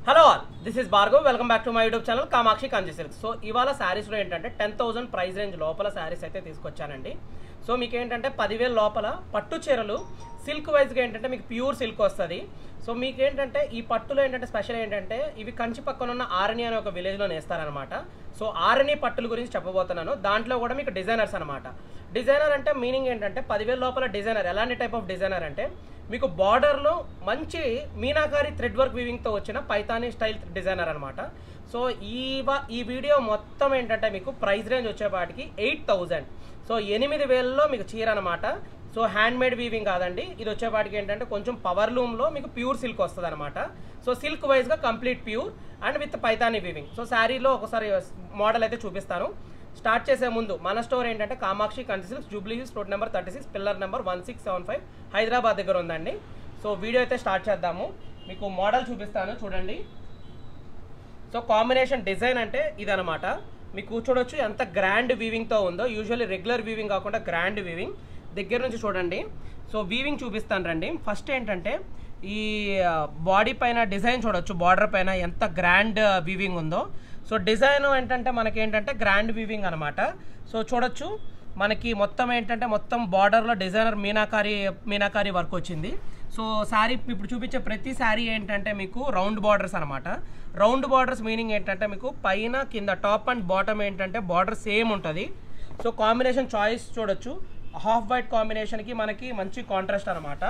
hello all this is Bhargav welcome back to my YouTube channel Kamakshi Kanchi silk so ఇవాళ శారీస్లో ఏంటంటే ten thousand price range లోపల శారీస్ అయితే తీసుకొచ్చానండి సో మీకు ఏంటంటే పదివేల లోపల పట్టు చీరలు సిల్క్ వైజ్గా ఏంటంటే మీకు ప్యూర్ సిల్క్ వస్తుంది సో మీకు ఏంటంటే ఈ పట్టులో ఏంటంటే స్పెషల్ ఏంటంటే ఇవి కంచి పక్కన ఉన్న ఆరణి అనే ఒక విలేజ్లో నేస్తారనమాట సో ఆరణి పట్టుల గురించి చెప్పబోతున్నాను దాంట్లో కూడా మీకు డిజైనర్స్ అనమాట డిజైనర్ అంటే మీనింగ్ ఏంటంటే పదివేల లోపల డిజైనర్ ఎలాంటి టైప్ ఆఫ్ డిజైనర్ అంటే మీకు బార్డర్లో మంచి మీనాకారి థ్రెడ్ వర్క్ వీవింగ్తో వచ్చిన పైతానీ స్టైల్ డిజైనర్ అనమాట సో ఈ వా- ఈ వీడియో మొత్తం ఏంటంటే మీకు ప్రైస్ రేంజ్ వచ్చేపాటికి ఎయిట్ థౌజండ్ సో ఎనిమిది వేలలో మీకు చీర అనమాట సో హ్యాండ్ మేడ్ వీవింగ్ కాదండి ఇది వచ్చేపాటికి ఏంటంటే కొంచెం పవర్ లూమ్లో మీకు ప్యూర్ సిల్క్ వస్తుంది అనమాట సో సిల్క్ వైజ్గా complete pure and with Paithani weaving so శారీలో ఒకసారి మోడల్ అయితే చూపిస్తాను స్టార్ట్ చేసే ముందు మన స్టోర్ ఏంటంటే Kamakshi Kanchi silks Jubilee Hills road number thirty six pillar number one six seven five Hyderabad దగ్గర ఉందండి సో వీడియో అయితే స్టార్ట్ చేద్దాము మీకు మోడల్ చూపిస్తాను చూడండి సో కాంబినేషన్ డిజైన్ అంటే ఇదనమాట మీకు చూడొచ్చు ఎంత గ్రాండ్ వీవింగ్తో ఉందో యూజువల్లీ రెగ్యులర్ వీవింగ్ కాకుండా గ్రాండ్ వీవింగ్ దగ్గర నుంచి చూడండి సో వీవింగ్ చూపిస్తాను రండి ఫస్ట్ ఏంటంటే ఈ బాడీ పైన డిజైన్ చూడొచ్చు బార్డర్ పైన ఎంత గ్రాండ్ వీవింగ్ ఉందో సో డిజైన్ ఏంటంటే మనకి ఏంటంటే గ్రాండ్ వీవింగ్ అనమాట సో చూడొచ్చు మనకి మొత్తం ఏంటంటే మొత్తం బార్డర్లో డిజైనర్ మీనాకారి మీనాకారి వర్క్ వచ్చింది సో శారీ ఇప్పుడు చూపించే ప్రతి శారీ ఏంటంటే మీకు రౌండ్ బార్డర్స్ అనమాట రౌండ్ బార్డర్స్ మీనింగ్ ఏంటంటే మీకు పైన కింద టాప్ అండ్ బాటమ్ ఏంటంటే బార్డర్ సేమ్ ఉంటుంది సో కాంబినేషన్ చాయిస్ చూడొచ్చు హాఫ్ వైట్ కాంబినేషన్కి మనకి మంచి కాంట్రాస్ట్ అనమాట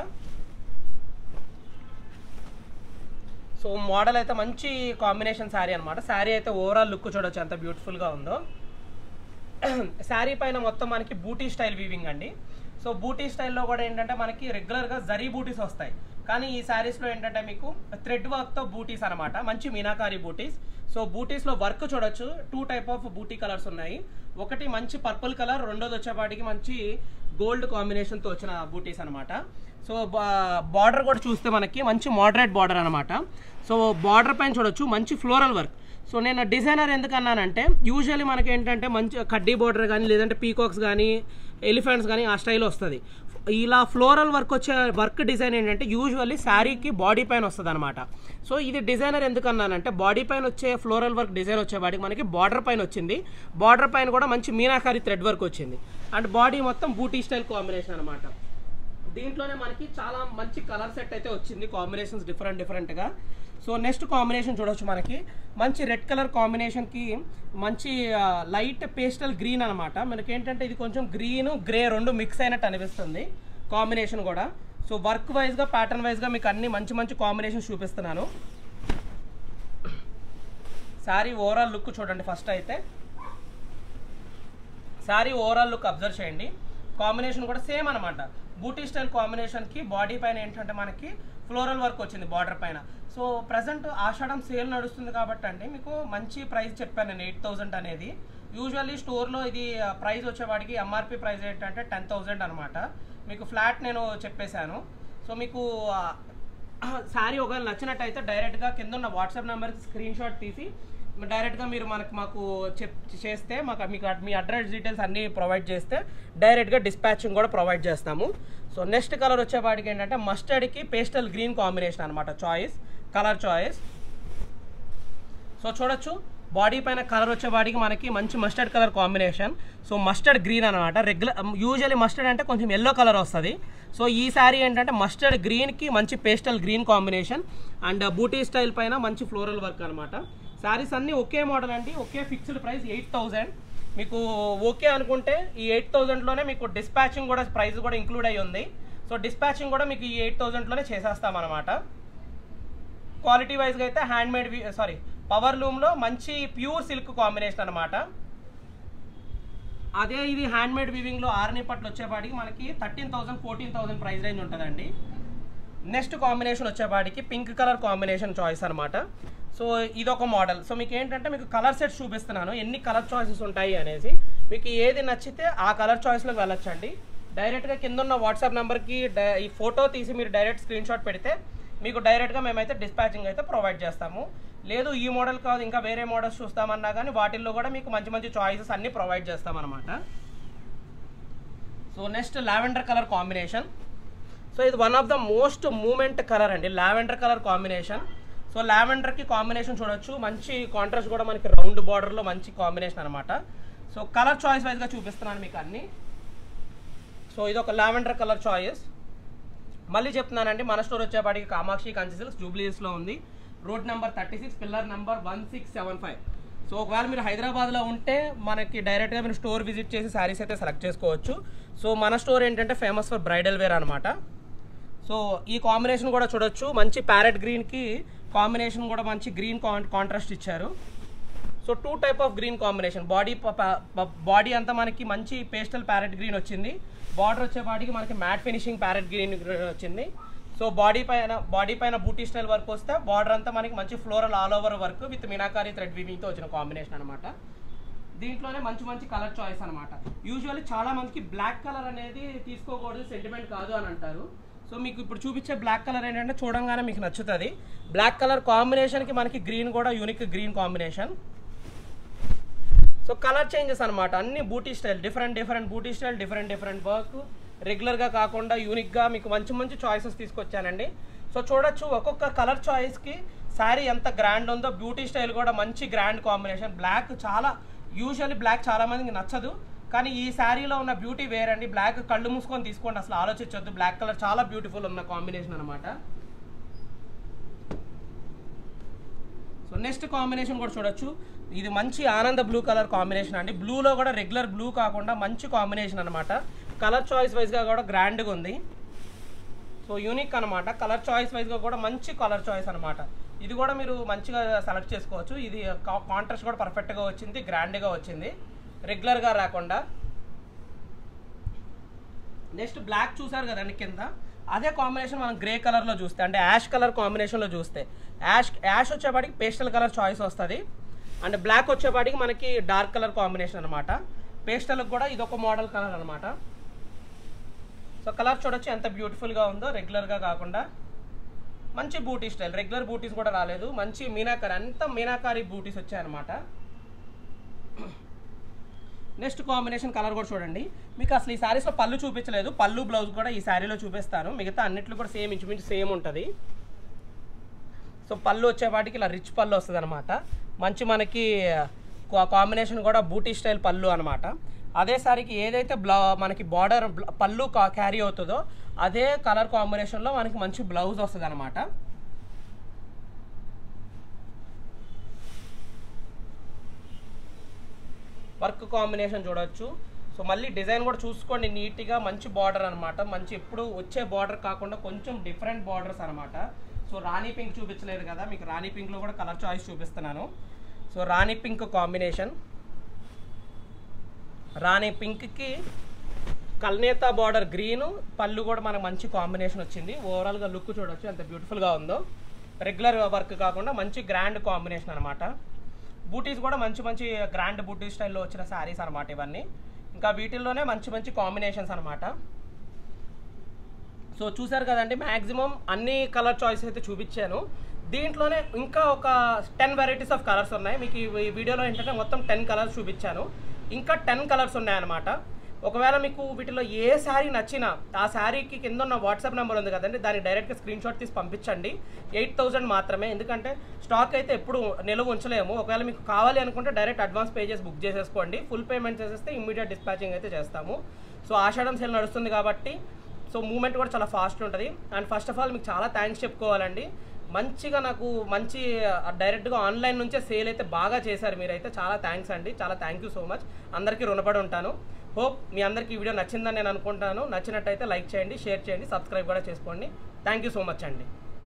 సో మోడల్ అయితే మంచి కాంబినేషన్ శారీ అనమాట శారీ అయితే ఓవరాల్ లుక్ చూడొచ్చు ఎంత బ్యూటిఫుల్గా ఉందో శారీ పైన మొత్తం మనకి బూటీ స్టైల్ వీవింగ్ అండి సో బూటీ స్టైల్లో కూడా ఏంటంటే మనకి రెగ్యులర్గా జరీ బూటీస్ వస్తాయి కానీ ఈ శారీస్లో ఏంటంటే మీకు థ్రెడ్ వర్క్తో బూటీస్ అనమాట మంచి మీనాకారి బూటీస్ సో బూటీస్లో వర్క్ చూడొచ్చు two type of buti colours ఉన్నాయి ఒకటి మంచి పర్పుల్ కలర్ రెండోది వచ్చేపాటికి మంచి గోల్డ్ కాంబినేషన్తో వచ్చిన బూటీస్ అనమాట సో బార్డర్ కూడా చూస్తే మనకి మంచి మోడరేట్ బార్డర్ అనమాట సో బార్డర్ పైన చూడొచ్చు మంచి ఫ్లోరల్ వర్క్ సో నేను డిజైనర్ ఎందుకు అన్నానంటే యూజువల్లీ మనకి ఏంటంటే మంచి కడ్డీ బార్డర్ కానీ లేదంటే పీకాక్స్ కానీ ఎలిఫెంట్స్ కానీ ఆ స్టైల్ వస్తుంది ఇలా ఫ్లోరల్ వర్క్ వచ్చే వర్క్ డిజైన్ ఏంటంటే యూజువల్లీ శారీకి బాడీ పైన వస్తుంది అనమాట సో ఇది డిజైనర్ ఎందుకు అన్నానంటే బాడీ పైన వచ్చే ఫ్లోరల్ వర్క్ డిజైన్ వచ్చేవాడికి మనకి బార్డర్ పైన వచ్చింది బార్డర్ పైన కూడా మంచి మీనాకారి థ్రెడ్ వర్క్ వచ్చింది అండ్ బాడీ మొత్తం బూటీ స్టైల్ కాంబినేషన్ అనమాట దీంట్లోనే మనకి చాలా మంచి కలర్ సెట్ అయితే వచ్చింది కాంబినేషన్స్ డిఫరెంట్ డిఫరెంట్గా సో నెక్స్ట్ కాంబినేషన్ చూడొచ్చు మనకి మంచి రెడ్ కలర్ కాంబినేషన్కి మంచి లైట్ పేస్టల్ గ్రీన్ అనమాట మనకి ఏంటంటే ఇది కొంచెం గ్రీన్ గ్రే రెండు మిక్స్ అయినట్టు అనిపిస్తుంది కాంబినేషన్ కూడా సో వర్క్ వైజ్గా ప్యాటర్న్ వైజ్గా మీకు అన్ని మంచి మంచి కాంబినేషన్స్ చూపిస్తున్నాను శారీ ఓవరాల్ లుక్ చూడండి ఫస్ట్ అయితే శారీ ఓవరాల్ లుక్ అబ్జర్వ్ చేయండి కాంబినేషన్ కూడా సేమ్ అనమాట బూటీ స్టైల్ కాంబినేషన్కి బాడీ పైన ఏంటంటే మనకి ఫ్లోరల్ వర్క్ వచ్చింది బార్డర్ పైన సో ప్రజెంట్ ఆషాఢం సేల్ నడుస్తుంది కాబట్టి అండి మీకు మంచి ప్రైస్ చెప్పాను నేను ఎయిట్ థౌజండ్ అనేది యూజువల్లీ స్టోర్లో ఇది ప్రైస్ వచ్చేవాడికి ఎంఆర్పి ప్రైస్ ఏంటంటే టెన్ థౌజండ్ అనమాట మీకు ఫ్లాట్ నేను చెప్పేశాను సో మీకు శారీ ఒకవేళ నచ్చినట్టయితే డైరెక్ట్గా కింద ఉన్న వాట్సాప్ నెంబర్కి స్క్రీన్ షాట్ తీసి డైరెక్ట్గా మీరు మనకు మాకు చెప్ చేస్తే మాకు మీకు అడ్- మీ అడ్రస్ డీటెయిల్స్ అన్నీ ప్రొవైడ్ చేస్తే డైరెక్ట్గా డిస్పాచింగ్ కూడా ప్రొవైడ్ చేస్తాము సో నెక్స్ట్ కలర్ వచ్చేవాడికి ఏంటంటే మస్టర్డ్కి పేస్టల్ గ్రీన్ కాంబినేషన్ అనమాట చాయిస్ కలర్ చాయిస్ సో చూడొచ్చు బాడీ పైన కలర్ వచ్చేవాడికి మనకి మంచి mustard colour combination so mustard green అనమాట రెగ్యులర్ యూజువల్లీ మస్టర్డ్ అంటే కొంచెం ఎల్లో కలర్ వస్తుంది సో ఈ శారీ ఏంటంటే మస్టర్డ్ గ్రీన్కి మంచి pastel green combination and buti style పైన మంచి ఫ్లోరల్ వర్క్ అనమాట శారీస్ అన్నీ ఒకే మోడల్ అండి ఒకే ఫిక్స్డ్ ప్రైస్ ఎయిట్ థౌజండ్ మీకు ఓకే అనుకుంటే ఈ ఎయిట్ థౌజండ్లోనే మీకు డిస్పాచింగ్ కూడా ప్రైస్ కూడా ఇంక్లూడ్ అయ్యి ఉంది సో డిస్పాచింగ్ కూడా మీకు ఈ ఎయిట్ థౌజండ్లోనే చేసేస్తాం అనమాట క్వాలిటీ వైజ్గా అయితే హ్యాండ్ మేడ్ సారీ పవర్ లూమ్లో మంచి ప్యూర్ సిల్క్ కాంబినేషన్ అనమాట అదే ఇది హ్యాండ్ మేడ్ వీవింగ్లో ఆర్ని పట్లు వచ్చేపాటికి మనకి thirteen thousand fourteen thousand price range ఉంటుందండి నెక్స్ట్ కాంబినేషన్ వచ్చేపాటికి పింక్ కలర్ కాంబినేషన్ చాయిస్ అనమాట సో ఇదొక మోడల్ సో మీకు ఏంటంటే మీకు కలర్ సెట్స్ చూపిస్తున్నాను ఎన్ని కలర్ చాయిసెస్ ఉంటాయి అనేసి మీకు ఏది నచ్చితే ఆ కలర్ చాయిస్లోకి వెళ్ళొచ్చండి డైరెక్ట్గా కింద ఉన్న వాట్సాప్ నెంబర్కి ఈ ఫోటో తీసి మీరు డైరెక్ట్ స్క్రీన్ షాట్ పెడితే మీకు డైరెక్ట్గా మేమైతే డిస్పాచింగ్ అయితే ప్రొవైడ్ చేస్తాము లేదు ఈ మోడల్ కాదు ఇంకా వేరే మోడల్స్ చూస్తామన్నా కానీ వాటిల్లో కూడా మీకు మంచి మంచి చాయిసెస్ అన్నీ ప్రొవైడ్ చేస్తామన్నమాట so next lavender colour combination so ఇది one of the most moment colour అండి లావెండర్ కలర్ కాంబినేషన్ సో లావెండర్కి కాంబినేషన్ చూడొచ్చు మంచి కాంట్రాస్ట్ కూడా మనకి రౌండ్ బార్డర్లో మంచి కాంబినేషన్ అనమాట సో కలర్ చాయిస్ వైజ్గా చూపిస్తున్నాను మీకు అన్ని సో ఇది ఒక లావెండర్ కలర్ చాయిస్ మళ్ళీ చెప్తున్నానండి మన స్టోర్ వచ్చేపాటికి కామాక్షి కంచి సిల్క్స్ జూబ్లీస్లో ఉంది road number thirty six pillar number one six seven five so ఒకవేళ మీరు హైదరాబాద్లో ఉంటే మనకి డైరెక్ట్గా మీరు స్టోర్ విజిట్ చేసి శారీస్ అయితే సెలెక్ట్ చేసుకోవచ్చు సో మన స్టోర్ ఏంటంటే ఫేమస్ ఫర్ బ్రైడల్ వేర్ అనమాట సో ఈ కాంబినేషన్ కూడా చూడొచ్చు మంచి ప్యారెట్ గ్రీన్కి కాంబినేషన్ కూడా మంచి గ్రీన్ కాంట్రాస్ట్ ఇచ్చారు so two type of green combination body body అంతా మనకి మంచి పేస్టల్ ప్యారెట్ గ్రీన్ వచ్చింది బార్డర్ వచ్చేపాటికి మనకి మ్యాట్ ఫినిషింగ్ ప్యారెట్ గ్రీన్ వచ్చింది సో బాడీ పైన బాడీ పైన బూటీ స్టైల్ వర్క్ వస్తే బార్డర్ అంతా మనకి మంచి floral all over work with meenakari thread వీవింగ్తో వచ్చిన కాంబినేషన్ అనమాట దీంట్లోనే మంచి మంచి కలర్ చాయిస్ అనమాట యూజువల్లీ చాలా మందికి బ్లాక్ కలర్ అనేది తీసుకోకూడదు సెంటిమెంట్ కాదు అని అంటారు సో మీకు ఇప్పుడు చూపించే బ్లాక్ కలర్ ఏంటంటే చూడంగానే మీకు నచ్చుతుంది బ్లాక్ కలర్ కాంబినేషన్కి మనకి గ్రీన్ కూడా unique green combination so colour changes అనమాట అన్ని buti style different different buti style different different work రెగ్యులర్గా కాకుండా యూనిక్గా మీకు మంచి మంచి చాయిసెస్ తీసుకొచ్చానండి సో చూడొచ్చు ఒక్కొక్క కలర్ చాయిస్కి శారీ ఎంత గ్రాండ్ ఉందో బ్యూటీ స్టైల్ కూడా మంచి గ్రాండ్ కాంబినేషన్ బ్లాక్ చాలా యూజువల్లీ బ్లాక్ చాలా మందికి నచ్చదు కానీ ఈ శారీలో ఉన్న బ్యూటీ వేరండి బ్లాక్ కళ్ళు మూసుకొని తీసుకోండి అసలు ఆలోచించొద్దు బ్లాక్ కలర్ చాలా బ్యూటిఫుల్ ఉన్న కాంబినేషన్ అనమాట సో నెక్స్ట్ కాంబినేషన్ కూడా చూడొచ్చు ఇది మంచి ఆనంద బ్లూ కలర్ కాంబినేషన్ అండి బ్లూలో కూడా రెగ్యులర్ బ్లూ కాకుండా మంచి కాంబినేషన్ అనమాట కలర్ చాయిస్ వైజ్గా కూడా గ్రాండ్గా ఉంది సో యూనిక్ అనమాట కలర్ చాయిస్ వైజ్గా కూడా మంచి కలర్ చాయిస్ అనమాట ఇది కూడా మీరు మంచిగా సెలెక్ట్ చేసుకోవచ్చు ఇది కాంట్రాస్ట్ కూడా పర్ఫెక్ట్గా వచ్చింది గ్రాండ్గా వచ్చింది రెగ్యులర్గా రాకుండా నెక్స్ట్ బ్లాక్ చూసారు కదండి కింద అదే కాంబినేషన్ మనం గ్రే కలర్లో చూస్తే అంటే యాష్ కలర్ కాంబినేషన్లో చూస్తే యాష్ యాష్ వచ్చేపాటికి పేస్టల్ కలర్ చాయిస్ వస్తుంది అండ్ బ్లాక్ వచ్చేపాటికి మనకి డార్క్ కలర్ కాంబినేషన్ అనమాట పేస్టల్కి కూడా ఇది ఒక మోడల్ కలర్ అనమాట సో కలర్ చూడొచ్చు ఎంత బ్యూటిఫుల్గా ఉందో రెగ్యులర్గా కాకుండా మంచి బూటీ స్టైల్ రెగ్యులర్ బూటీస్ కూడా రాలేదు మంచి మీనాకారి అంత మీనాకారి బూటీస్ వచ్చాయన్నమాట నెక్స్ట్ కాంబినేషన్ కలర్ కూడా చూడండి మీకు అసలు ఈ శారీస్లో పళ్ళు చూపించలేదు పళ్ళు బ్లౌజ్ కూడా ఈ శారీలో చూపిస్తాను మిగతా అన్నిట్లో కూడా సేమ్ ఇంచుమించు సేమ్ ఉంటుంది సో పళ్ళు వచ్చేపాటికి ఇలా రిచ్ పళ్ళు వస్తుంది అనమాట మంచి మనకి కాంబినేషన్ కూడా బూటీ స్టైల్ పళ్ళు అనమాట అదే సారికి ఏదైతే బ్లౌ మనకి బార్డర్ పళ్ళు క్యారీ అవుతుందో అదే కలర్ కాంబినేషన్లో మనకి మంచి బ్లౌజ్ వస్తుంది అనమాట వర్క్ కాంబినేషన్ చూడొచ్చు సో మళ్ళీ డిజైన్ కూడా చూసుకోండి నీట్గా మంచి బార్డర్ అనమాట మంచి ఎప్పుడు వచ్చే బార్డర్ కాకుండా కొంచెం డిఫరెంట్ బార్డర్స్ అనమాట సో రాణి పింక్ చూపించలేదు కదా మీకు రాణి పింక్లో కూడా కలర్ చాయిస్ చూపిస్తున్నాను so rani pink combination rani పింక్కి కల్నేత బార్డర్ గ్రీన్ పళ్ళు కూడా మనకు మంచి కాంబినేషన్ వచ్చింది ఓవరాల్గా లుక్ చూడొచ్చు ఎంత బ్యూటిఫుల్గా ఉందో రెగ్యులర్ వర్క్ కాకుండా మంచి గ్రాండ్ కాంబినేషన్ అనమాట బూటీస్ కూడా మంచి మంచి గ్రాండ్ బూటీ స్టైల్లో వచ్చిన శారీస్ అనమాట ఇవన్నీ ఇంకా వీటిల్లోనే మంచి మంచి కాంబినేషన్స్ అనమాట సో చూసారు కదండి మ్యాక్సిమం అన్ని కలర్ చాయిస్ అయితే చూపించాను దీంట్లోనే ఇంకా ఒక టెన్ వెరైటీస్ ఆఫ్ కలర్స్ ఉన్నాయి మీకు ఈ వీడియోలో ఏంటంటే మొత్తం టెన్ కలర్స్ చూపించాను ఇంకా టెన్ కలర్స్ ఉన్నాయన్నమాట ఒకవేళ మీకు వీటిలో ఏ శారీ నచ్చినా ఆ శారీకి కింద ఉన్న వాట్సాప్ నెంబర్ ఉంది కదండి దానికి డైరెక్ట్గా స్క్రీన్ షాట్ తీసి పంపించండి ఎయిట్ థౌసండ్ మాత్రమే ఎందుకంటే స్టాక్ అయితే ఎప్పుడు నిలువ ఉంచలేము ఒకవేళ మీకు కావాలి అనుకుంటే డైరెక్ట్ అడ్వాన్స్ పే చేసి బుక్ చేసేసుకోండి ఫుల్ పేమెంట్ చేసేస్తే ఇమ్మీడియట్ డిస్పాచింగ్ అయితే చేస్తాము సో ఆషాఢం సేల్ నడుస్తుంది కాబట్టి సో మూమెంట్ కూడా చాలా ఫాస్ట్ ఉంటుంది అండ్ ఫస్ట్ ఆఫ్ ఆల్ మీకు చాలా థ్యాంక్స్ చెప్పుకోవాలండి మంచిగా నాకు మంచి డైరెక్ట్గా ఆన్లైన్ నుంచే సేల్ అయితే బాగా చేశారు మీరైతే చాలా థ్యాంక్స్ అండి చాలా థ్యాంక్ యూ సో మచ్ అందరికీ రుణపడి ఉంటాను హోప్ మీ అందరికీ ఈ వీడియో నచ్చిందని నేను అనుకుంటాను నచ్చినట్టయితే లైక్ చేయండి షేర్ చేయండి సబ్స్క్రైబ్ కూడా చేసుకోండి థ్యాంక్ యూ సో మచ్ అండి